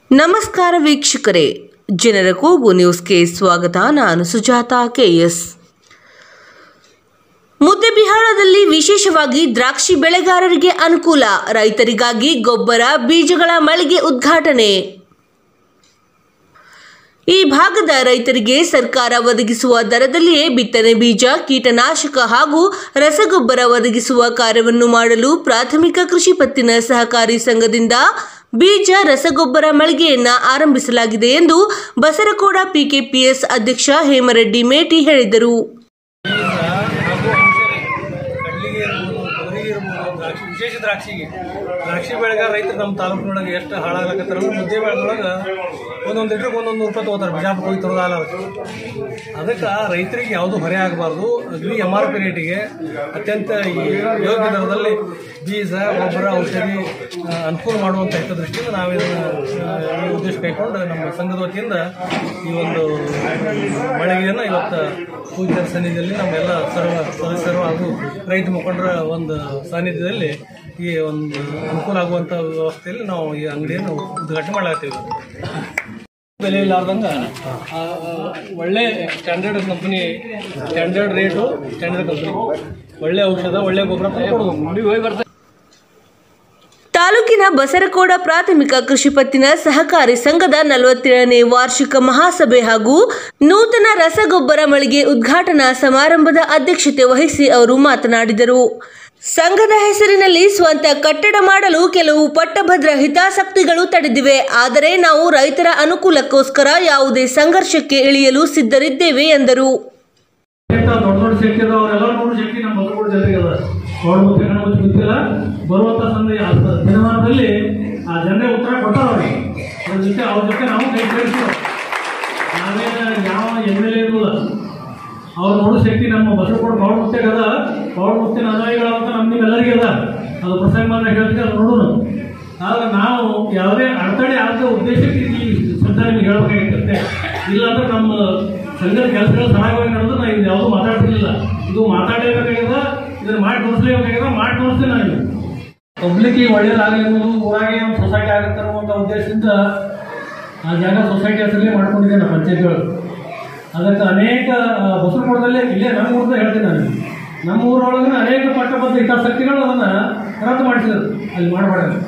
ನಮಸ್ಕಾರ ವೀಕ್ಷಕರೇ ಜನರ ಕೂಗು ನ್ಯೂಸ್ಗೆ ಸ್ವಾಗತ ನಾನು ಸುಜಾತ ಕೆಎಸ್ ಮುದ್ದೆಬಿಹಾಳದಲ್ಲಿ ವಿಶೇಷವಾಗಿ ದ್ರಾಕ್ಷಿ ಬೆಳೆಗಾರರಿಗೆ ಅನುಕೂಲ ರೈತರಿಗಾಗಿ ಗೊಬ್ಬರ ಬೀಜಗಳ ಮಳಿಗೆ ಉದ್ಘಾಟನೆ ಈ ಭಾಗದ ರೈತರಿಗೆ ಸರ್ಕಾರ ಒದಗಿಸುವ ದರದಲ್ಲಿಯೇ ಬಿತ್ತನೆ ಬೀಜ ಕೀಟನಾಶಕ ಹಾಗೂ ರಸಗೊಬ್ಬರ ಒದಗಿಸುವ ಕಾರ್ಯವನ್ನು ಮಾಡಲು ಪ್ರಾಥಮಿಕ ಕೃಷಿ ಪತ್ತಿನ ಸಹಕಾರಿ ಸಂಘದಿಂದ ಬೀಜ ರಸಗೊಬ್ಬರ ಮಳಿಗೆಯನ್ನ ಆರಂಭಿಸಲಾಗಿದೆ ಎಂದು ಬಸರಕೋಡ ಪಿಕೆಪಿಎಸ್ ಅಧ್ಯಕ್ಷ ಹೇಮರೆಡ್ಡಿ ಮೇಟಿ ಹೇಳಿದರು ಹಾಗೂ ಔಷಧಿ ಕಡ್ಲಿಗೆ ಇರ್ಬೋದು ತೊಗರಿಗೆ ಇರ್ಬೋದು ದ್ರಾಕ್ಷಿ ವಿಶೇಷ ದ್ರಾಕ್ಷಿಗೆ ದ್ರಾಕ್ಷಿ ಬೆಳೆಗಾರ ರೈತರು ನಮ್ಮ ತಾಲೂಕಿನೊಳಗೆ ಎಷ್ಟು ಹಾಳಾಗಕತ್ತಾರ ಮುದ್ದೆ ಬೆಳೆದೊಳಗೆ ಒಂದೊಂದು ಲೀಟ್ರಿಗೆ ಒಂದೊಂದು ನೂರು ರೂಪಾಯಿ ತೊಗೋತಾರೆ ಬಿಜಾಪುರ ಹೋಗಿ ತರೋದಾಲ ಅದಕ್ಕೆ ರೈತರಿಗೆ ಯಾವುದು ಹೊರೆ ಆಗಬಾರ್ದು ಅಗ್ರಿ ಎಮ್ ಆರ್ ಪಿ ರೇಟಿಗೆ ಅತ್ಯಂತ ಈ ಯೋಗ್ಯ ದರದಲ್ಲಿ ಬೀಜ ಗೊಬ್ಬರ ಔಷಧಿ ಆ, ಅನುಕೂಲ ಮಾಡುವಂಥ ಹಿತದೃಷ್ಟಿಯಿಂದ ನಾವು ಇದನ್ನು ಆ, ಈ ಉದ್ದೇಶ ಕೈಕೊಂಡು ನಮ್ಮ ಸಂಘದ ವತಿಯಿಂದ ಈ ಒಂದು ಮಳಿಗೆಯನ್ನು ಇವತ್ತು ಪೂಜ್ಯರ ಸನ್ನಿಧಿಯಲ್ಲಿ ನಮ್ಮೆಲ್ಲ ಸರ್ವ ಸದಸ್ಯರು ಹಾಗೂ ರೈತ ಮುಖಂಡರ ಒಂದು ಸಾನ್ನಿಧ್ಯದಲ್ಲಿ ಈ ಒಂದು ಅನುಕೂಲ ಆಗುವಂಥ ವ್ಯವಸ್ಥೆಯಲ್ಲಿ ನಾವು ಈ ಅಂಗಡಿಯನ್ನು ಉದ್ಘಾಟನೆ ಮಾಡಲಾಗ್ತೀವಿ ಬೆಲೆ ಇಲ್ಲಾರ್ದಂಗ ಆ, ಆ, ಒಳ್ಳೆ standard company standard rate standard company ಒಳ್ಳೆ ಔಷಧ ಒಳ್ಳೆ ಗೊಬ್ಬರ ಕೊಡೋದು ನೀವು ಹೋಗಿ ಬರ್ತಾ ತಾಲೂಕಿನ ಬಸರಕೋಡ ಪ್ರಾಥಮಿಕ ಕೃಷಿ ಪತ್ತಿನ ಸಹಕಾರಿ ಸಂಘದ ನಲವತ್ತೇಳನೇ ವಾರ್ಷಿಕ ಮಹಾಸಭೆ ಹಾಗೂ ನೂತನ ರಸಗೊಬ್ಬರ ಮಳಿಗೆ ಉದ್ಘಾಟನಾ ಸಮಾರಂಭದ ಅಧ್ಯಕ್ಷತೆ ವಹಿಸಿ ಅವರು ಮಾತನಾಡಿದರು ಸಂಘದ ಹೆಸರಿನಲ್ಲಿ ಸ್ವಂತ ಕಟ್ಟಡ ಮಾಡಲು ಕೆಲವು ಪಟ್ಟಭದ್ರ ಹಿತಾಸಕ್ತಿಗಳು ತಡೆದಿವೆ ಆದರೆ ನಾವು ರೈತರ ಅನುಕೂಲಕ್ಕೋಸ್ಕರ ಯಾವುದೇ ಸಂಘರ್ಷಕ್ಕೆ ಇಳಿಯಲು ಸಿದ್ಧರಿದ್ದೇವೆ ಎಂದರು ಇಂಥ ದೊಡ್ಡ ದೊಡ್ಡ ಶಕ್ತಿ ಅದಾವ ಅವರೆಲ್ಲ ನೋಡೋ ಶಕ್ತಿ ನಮ್ಮ ಬಸರಕೋಟೆ ಜನರಿಗೆ ಅದ ಗೌಡ ಮುತ್ತೆ ಗಣಪತಿ ಗೊತ್ತಿಲ್ಲ ಬರುವಂತ ಸಂದ ಆ ಸ- ದಿನಮಾನದಲ್ಲಿ ಆ ಜನರೇ ಉತ್ತರ ಕೊಡ್ತಾರ ಅವ್ರಿಗೆ ಅದ್ರ ಜೊತೆ ಅವ್ರ ಜೊತೆ ನಾವು ಕೈ ಸೇರಿಸ್ತೀವಿ ನಾವೇನು ಯಾವ ಎಮ್ ಎಲ್ ಎ ಇರಲಿಲ್ಲ ಅವ್ರು ನೋಡೋ ಶಕ್ತಿ ನಮ್ಮ ಬಸರಕೋಟೆ ಗೌಡ ಮುತ್ತೆಗೆ ಅದ ಗೌಡ ಮುತ್ತಿನ ಅನುಯಾಯಿಗಳಂತ ನಮ್ಮ ನಿಮ್ಮೆಲ್ಲರಿಗೆ ಅದ ಅದು ಪ್ರಸಂಗ ಬಂದಾಗ ಹೇಳ್ತೀವಿ ಅದು ನೋಡೋಣ ಆದ್ರೆ ನಾವು ಯಾವುದೇ ಅಡೆತಡೆ ಆಗದ ಉದ್ದೇಶಕ್ಕೆ ಈ ಶಬ್ದ ನಿಮ್ಗೆ ಹೇಳ್ಬೇಕಾಗಿರುತ್ತೆ ಇಲ್ಲಾಂದ್ರೆ ನಮ್ಮ ಸಂಘದ ಕೆಲಸಗಳು ಸರಾಗವಾಗಿ ನಡೆದು ನಾವು ಇದು ಯಾವುದೂ ಮಾತಾಡ್ತಿರ್ಲಿಲ್ಲ ಇದು ಮಾತಾಡಲೇಬೇಕಾಗ್ಯದ ಇದನ್ನ ಮಾಡಿ ತೋರಿಸ್ಲೇಬೇಕಾಗ್ಯದ ಮಾಡಿ ತೋರಿಸ್ತೀನಿ ನಾನು ಪಬ್ಲಿಕ್ ಒಳ್ಳೇದಾಗಲಿ ಅನ್ನೋದು ಊರಾಗೆ ಒಂದು ಸೊಸೈಟಿ ಆಗುತ್ತೆ ಅನ್ನುವಂಥ ಉದ್ದೇಶದಿಂದ ಆ ಜಾಗ ಸೊಸೈಟಿ ಹೆಸರಲ್ಲಿ ಮಾಡ್ಕೊಂಡಿದ್ದೆ ನಮ್ಮ ಪಂಚಾಯತ್ಗಳು ಅದಕ್ಕೆ ಅನೇಕ ಬಸರಕೋಟದಲ್ಲಿ ಇಲ್ಲೇ ನಮ್ಮ ಊರದ ಹೇಳ್ತೀನಿ ನಾನು ನಮ್ಮ ಊರೊಳಗಿನ ಅನೇಕ ಪಟ್ಟಬದ್ಧ ಹಿತಾಸಕ್ತಿಗಳು ಅದನ್ನು ರದ್ದು ಮಾಡಿಸಿದ್ರು ಅಲ್ಲಿ ಮಾಡಬಾರ್ದು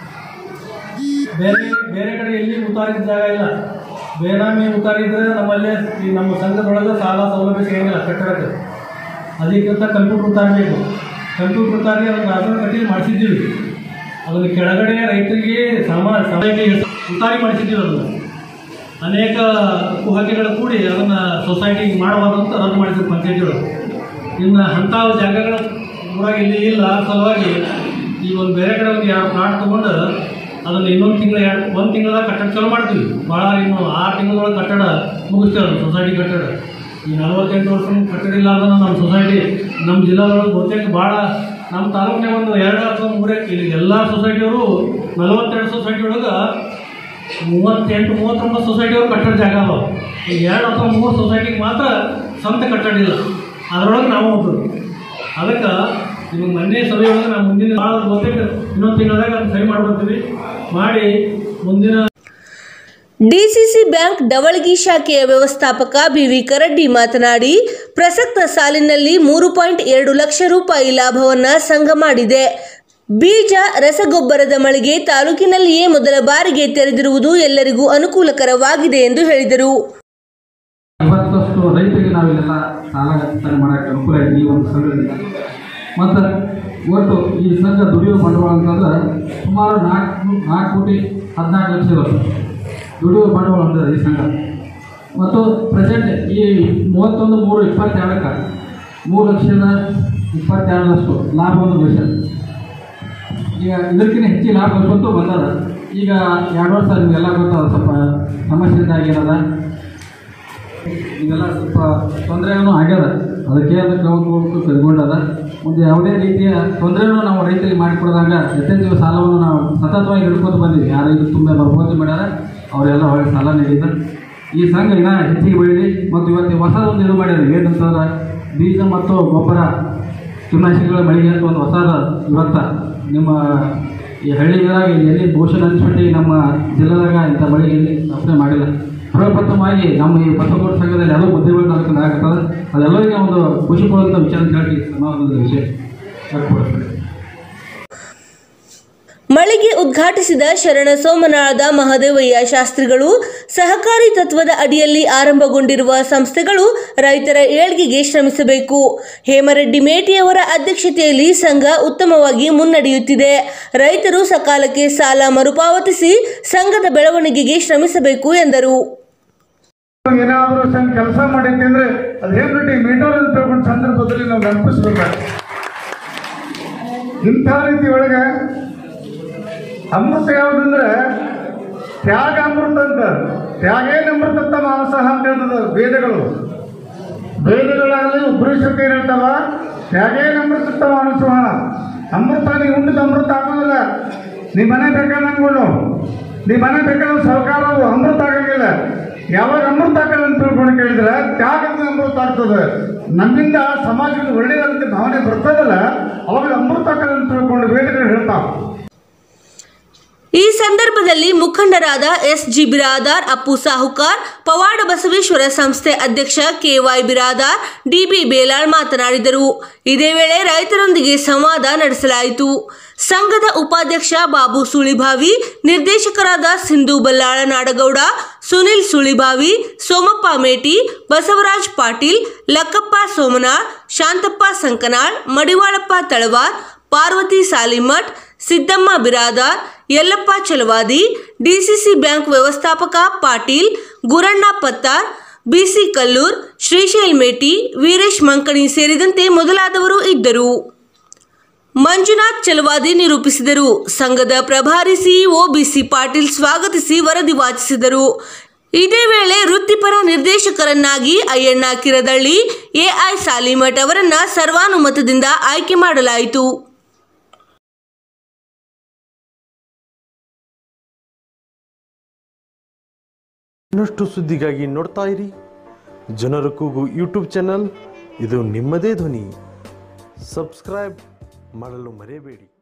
ಬೇರೆ ಬೇರೆ ಕಡೆ ಎಲ್ಲಿ ಉತ್ತಾರಿದ ಜಾಗ ಇಲ್ಲ ಬೇನಾಮಿ ಉತ್ತಾರಿದ್ರೆ ನಮ್ಮಲ್ಲಿ ಈ ನಮ್ಮ ಸಂಘದೊಳಗೆ ಸಾಲ ಸೌಲಭ್ಯ ಸಿಗಂಗಿಲ್ಲ ಕಟ್ಟಡಕ್ಕೆ ಅದಕ್ಕಿಂತ ಕಂಪ್ಯೂಟರ್ ಉತ್ತಾರಬೇಕು ಕಂಪ್ಯೂಟರ್ ಉತ್ತಾರಿ ಅದನ್ನು ಅದನ್ನು ಕಟ್ಟಿ ಮಾಡಿಸಿದ್ದೀವಿ ಅದನ್ನು ಕೆಳಗಡೆ ರೈತರಿಗೆ ಸಮ ಸಭೆಗೆ ಉತ್ತಾರಿ ಮಾಡಿಸಿದ್ದೀವಿ ಅದನ್ನು ಅನೇಕ ಕುಹಕೆಗಳು ಕೂಡಿ ಅದನ್ನು ಸೊಸೈಟಿಗೆ ಮಾಡಬಾರ್ದು ಅಂತ ರದ್ದು ಮಾಡಿದ್ರು ಪಂಚಾಯತಿಗಳು ಇನ್ನು ಅಂಥ ಜಾಗಗಳ ಊರಾಗ ಇಲ್ಲಿ ಇಲ್ಲ ಆ ಸಲುವಾಗಿ ಈ ಒಂದು ಬೇರೆ ಕಡೆ ಒಂದು ಎರಡು ಪ್ಲಾಟ್ ತೊಗೊಂಡು ಅದನ್ನು ಇನ್ನೊಂದು ತಿಂಗಳ ಎರಡು ಒಂದು ತಿಂಗಳ ಕಟ್ಟಡ ಚಾಲು ಮಾಡ್ತೀವಿ ಭಾಳ ಇನ್ನು ಆರು ತಿಂಗಳೊಳಗೆ ಕಟ್ಟಡ ಮುಗಿಸ್ತೇವೆ ಅದು ಸೊಸೈಟಿ ಕಟ್ಟಡ ಈ ನಲವತ್ತೆಂಟು ವರ್ಷ ಕಟ್ಟಡ ಇಲ್ಲ ಅದನ್ನು ನಮ್ಮ ಸೊಸೈಟಿ ನಮ್ಮ ಜಿಲ್ಲಾದೊಳಗೆ ಬಹುತೇಕ ಭಾಳ ನಮ್ಮ ತಾಲೂಕಿನಾಗ ಒಂದು ಎರಡು ಅಥವಾ ಮೂರೇ ಇಲ್ಲಿ ಎಲ್ಲ ಸೊಸೈಟಿಯವರು ನಲವತ್ತೆರಡು ಸೊಸೈಟಿ ಒಳಗೆ ಮೂವತ್ತೆಂಟು ಮೂವತ್ತೊಂಬತ್ತು ಸೊಸೈಟಿಯವರು ಕಟ್ಟಡ ಜಾಗ ಅದಾವ ಈ ಎರಡು ಅಥವಾ ಮೂರು ಸೊಸೈಟಿಗೆ ಮಾತ್ರ ಸ್ವಂತ ಕಟ್ಟಡ ಇಲ್ಲ ಅದರೊಳಗೆ ನಾವು ಒಬ್ಬರು ಅದಕ್ಕೆ ನಿಮಗೆ ಮೊನ್ನೆ ಸಭೆಯೊಳಗೆ ನಾವು ಮುಂದಿನ ಭಾಳ ಬಹುತೇಕ ಇನ್ನೊಂದು ತಿಂಗಳಾಗ ಅದನ್ನ ಸರಿ ಮಾಡ್ಕೊತೀವಿ ಮಾಡಿ ಮುಂದಿನ ಡಿಸಿಸಿ ಬ್ಯಾಂಕ್ ಡವಳಗಿ ಶಾಖೆಯ ವ್ಯವಸ್ಥಾಪಕ ಬಿವಿ ಕರಡ್ಡಿ ಮಾತನಾಡಿ ಪ್ರಸಕ್ತ ಸಾಲಿನಲ್ಲಿ ಮೂರು ಪಾಯಿಂಟ್ ಎರಡು ಲಕ್ಷ ರೂಪಾಯಿ ಲಾಭವನ್ನ ಸಂಘ ಮಾಡಿದೆ ಬೀಜ ರಸಗೊಬ್ಬರದ ಮಳಿಗೆ ತಾಲೂಕಿನಲ್ಲಿಯೇ ಮೊದಲ ಬಾರಿಗೆ ತೆರೆದಿರುವುದು ಎಲ್ಲರಿಗೂ ಅನುಕೂಲಕರವಾಗಿದೆ ಎಂದು ಹೇಳಿದರು ಇವತ್ತಷ್ಟು ರೈತರಿಗೆ ನಾವಿಲ್ಲೆಲ್ಲ ಸಾಲ ವಿತರಣೆ ಮಾಡೋಕ್ಕೆ ಅನುಕೂಲ ಇದೆ ಈ ಒಂದು ಸಂಘದಿಂದ ಮತ್ತು ಒಟ್ಟು ಈ ಸಂಘ ದುಡಿಯೋ ಬಂಡವಾಳ ಅಂತಂದ್ರೆ ಸುಮಾರು ನಾಲ್ಕು ನಾಲ್ಕು ಕೋಟಿ ಹದಿನಾಲ್ಕು ಲಕ್ಷ ಇವತ್ತು ದುಡಿಯೋ ಬಂಡವಾಳ ಅಂದ್ರೆ ಈ ಸಂಘ ಮತ್ತು ಪ್ರೆಸೆಂಟ್ ಈ ಮೂವತ್ತೊಂದು ಮೂರು ಇಪ್ಪತ್ತೆರಡಕ್ಕೆ ಮೂರು ಲಕ್ಷದ ಇಪ್ಪತ್ತೆರಡರಷ್ಟು ಲಾಭವನ್ನು ಗಳಿಸ್ಯಾರ ಈಗ ಇದಕ್ಕಿಂತ ಹೆಚ್ಚಿನ ಲಾಭ ಗಳಿಸ್ಕೊಂತೂ ಬಂದದ ಈಗ ಎರಡು ವರ್ಷ ನಿಮಗೆಲ್ಲ ಗೊತ್ತದ ಸ್ವಲ್ಪ ಸಮಸ್ಯೆಯಿಂದಾಗಿ ಏನದ ಇದೆಲ್ಲ ಸ್ವಲ್ಪ ತೊಂದರೆನೂ ಆಗ್ಯದ ಅದಕ್ಕೆ ಅದಕ್ಕೆ ಹೋಗ್ಬೇಕು ಕೈಗೊಂಡದ ಮುಂದೆ ಯಾವುದೇ ರೀತಿಯ ತೊಂದರೆನೂ ನಾವು ರೈತರಿಗೆ ಮಾಡಿಕೊಡದಾಗ ಯಥೇಚ್ಛ ಸಾಲವನ್ನು ನಾವು ಸತತವಾಗಿ ಹಿಡ್ಕೊತ ಬಂದಿವಿ ಯಾರು ಇದು ತುಂಬ ಬರ್ಬೋದು ಮಾಡ್ಯಾರ ಅವರೆಲ್ಲ ಒಳ್ಳೆ ಸಾಲ ನೀಡಿದ ಈ ಸಂಘ ಇನ್ನ ಹೆಚ್ಚಿಗೆ ಬೆಳೀಲಿ ಮತ್ತು ಇವತ್ತು ಹೊಸದೊಂದು ಇದು ಮಾಡ್ಯಾರ ಏನಂತಂದ್ರೆ ಬೀಜ ಮತ್ತು ಗೊಬ್ಬರ ಕೀಟನಾಶಕಗಳ ಮಳಿಗೆ ಅಂತ ಒಂದು ಹೊಸದ ಇವತ್ತ ನಿಮ್ಮ ಈ ಹಳ್ಳಿಗಳಾಗ ಎಲ್ಲಿ ಭೂಷಣ ಹಂಚ್ಬಿಟ್ಟು ನಮ್ಮ ಜಿಲ್ಲೆದಾಗ ಇಂಥ ಮಳೆ ಎಲ್ಲಿ ಸ್ಥಾಪನೆ ಮಾಡಿಲ್ಲ ಪ್ರಪ್ರಥಮವಾಗಿ ನಮ್ಮ ಈ ಬಸವಕೋಟ ಸಂಘದಲ್ಲಿ ಎಲ್ಲ ಬುದ್ಧಿಗಳು ನಡ್ಕೊಂಡು ಆಗತ್ತದ ಅದೆಲ್ಲರಿಗೆ ಒಂದು ಖುಷಿ ಕೊಡುವಂಥ ವಿಚಾರ ಅಂತ ಹೇಳಿ ಸಮಾಧಾನದ ವಿಷಯ ವ್ಯಕ್ತಪಡಿಸ್ತಾರೆ ಮಳಿಗೆ ಉದ್ಘಾಟಿಸಿದ ಶರಣ ಸೋಮನಾಳದ ಮಹದೇವಯ್ಯ ಶಾಸ್ತ್ರಿಗಳು ಸಹಕಾರಿ ತತ್ವದ ಅಡಿಯಲ್ಲಿ ಆರಂಭಗೊಂಡಿರುವ ಸಂಸ್ಥೆಗಳು ರೈತರ ಏಳ್ಗೆಗೆ ಶ್ರಮಿಸಬೇಕು ಹೇಮರೆಡ್ಡಿ ಮೇಟಿಯವರ ಅಧ್ಯಕ್ಷತೆಯಲ್ಲಿ ಸಂಘ ಉತ್ತಮವಾಗಿ ಮುನ್ನಡೆಯುತ್ತಿದೆ ರೈತರು ಸಕಾಲಕ್ಕೆ ಸಾಲ ಮರುಪಾವತಿಸಿ ಸಂಘದ ಬೆಳವಣಿಗೆಗೆ ಶ್ರಮಿಸಬೇಕು ಎಂದರು ಏನಾದರೂ ಸಂಘ ಕೆಲಸ ಮಾಡೈತಿ ಅಂದ್ರೆ ಅದು ಹೇಳ್ಬಿಟ್ಟು ಮೀಟರ್ ಅಂತ ತಿಳ್ಕೊಂಡು ಸಂದರ್ಭದಲ್ಲಿ ನಾವು ನೆನಪಿಸ್ಬೇಕು ಇಂಥ ರೀತಿ ಒಳಗೆ ಅಮೃತ ಯಾವುದಂದ್ರೆ ತ್ಯಾಗ ಅಮೃತ ಅಂತ ತ್ಯಾಗೇನ ಅಮೃತ ಮಾನಸ ಅಂತ ಹೇಳ್ತದ ವೇದಗಳು ವೇದಗಳಾಗಲಿ ಉಪನಿಷತ್ತು ಏನ್ ಹೇಳ್ತಾವ ತ್ಯಾಗೇನ ಅಮೃತ ಮಾನಸ ಅಮೃತ ನೀ ಉಂಡಿದ ಅಮೃತ ಆಗೋದಿಲ್ಲ ನೀ ಮನೆ ಬೇಕಾದಂಗಳು ನೀ ಮನೆ ಬೇಕಾದ ಸರ್ಕಾರವು ಅಮೃತ ಆಗಂಗಿಲ್ಲ ಯಾವಾಗ ಅಮೃತ ಆಗಲ್ಲ ಅಂತ ತಿಳ್ಕೊಂಡು ಕೇಳಿದ್ರೆ ತ್ಯಾಗದ ಅಮೃತ ಆಗ್ತದೆ ನನ್ನಿಂದ ಸಮಾಜಕ್ಕೆ ಒಳ್ಳೆಯದಂತ ಭಾವನೆ ಬರ್ತದಲ್ಲ ಅವಾಗ ಅಮೃತ ಆಗಲ್ಲ ಅಂತ ತಿಳ್ಕೊಂಡು ವೇದಗಳು ಹೇಳ್ತಾವ ಈ ಸಂದರ್ಭದಲ್ಲಿ ಮುಖಂಡರಾದ ಎಸ್ ಜಿ ಬಿರಾದಾರ್ ಅಪ್ಪು ಸಾಹುಕಾರ್ ಪವಾಡ ಬಸವೇಶ್ವರ ಸಂಸ್ಥೆ ಅಧ್ಯಕ್ಷ ಕೆವೈ ಬಿರಾದಾರ್ ಡಿಬಿ ಬೇಲಾಳ್ ಮಾತನಾಡಿದರು ಇದೇ ವೇಳೆ ರೈತರೊಂದಿಗೆ ಸಂವಾದ ನಡೆಸಲಾಯಿತು ಸಂಘದ ಉಪಾಧ್ಯಕ್ಷ ಬಾಬು ಸುಳಿಭಾವಿ ನಿರ್ದೇಶಕರಾದ ಸಿಂಧು ಬಲ್ಲಾಳ ನಾಡಗೌಡ ಸುನಿಲ್ ಸುಳಿಭಾವಿ ಸೋಮಪ್ಪ ಮೇಟಿ ಬಸವರಾಜ್ ಪಾಟೀಲ್ ಲಕ್ಕಪ್ಪ ಸೋಮನಾಳ್ ಶಾಂತಪ್ಪ ಸಂಕನಾಳ್ ಮಡಿವಾಳಪ್ಪ ತಳವಾರ್ ಪಾರ್ವತಿ ಸಾಲಿಮಠ್ ಸಿದ್ದಮ್ಮ ಬಿರಾದಾರ್ ಯಲ್ಲಪ್ಪ ಚಲವಾದಿ ಡಿಸಿಸಿ ಬ್ಯಾಂಕ್ ವ್ಯವಸ್ಥಾಪಕ ಪಾಟೀಲ್ ಗುರಣ್ಣ ಪತ್ತಾರ್ ಬಿಸಿ ಕಲ್ಲೂರ್ ಶ್ರೀಶೈಲ್ ಮೇಟಿ ವೀರೇಶ್ ಮಂಕಣಿ ಸೇರಿದಂತೆ ಮೊದಲಾದವರು ಇದ್ದರು ಮಂಜುನಾಥ್ ಚಲವಾದಿ ನಿರೂಪಿಸಿದರು ಸಂಘದ ಪ್ರಭಾರಿ ಸಿಇಒ ಬಿಸಿ ಪಾಟೀಲ್ ಸ್ವಾಗತಿಸಿ ವರದಿ ವಾಚಿಸಿದರು ಇದೇ ವೇಳೆ ವೃತ್ತಿಪರ ನಿರ್ದೇಶಕರನ್ನಾಗಿ ಅಯ್ಯಣ್ಣ ಕಿರದಳ್ಳಿ ಎಐ ಸಾಲಿಮಠ್ ಅವರನ್ನ ಸರ್ವಾನುಮತದಿಂದ ಆಯ್ಕೆ ಮಾಡಲಾಯಿತು ಇನ್ನಷ್ಟು ಸುದ್ದಿಗಾಗಿ ನೋಡ್ತಾ ಇರಿ ಜನರ ಕೂಗು ಯೂಟ್ಯೂಬ್ ಚಾನಲ್ ಇದು ನಿಮ್ಮದೇ ಧ್ವನಿ ಸಬ್ಸ್ಕ್ರೈಬ್ ಮಾಡಲು ಮರೆಯಬೇಡಿ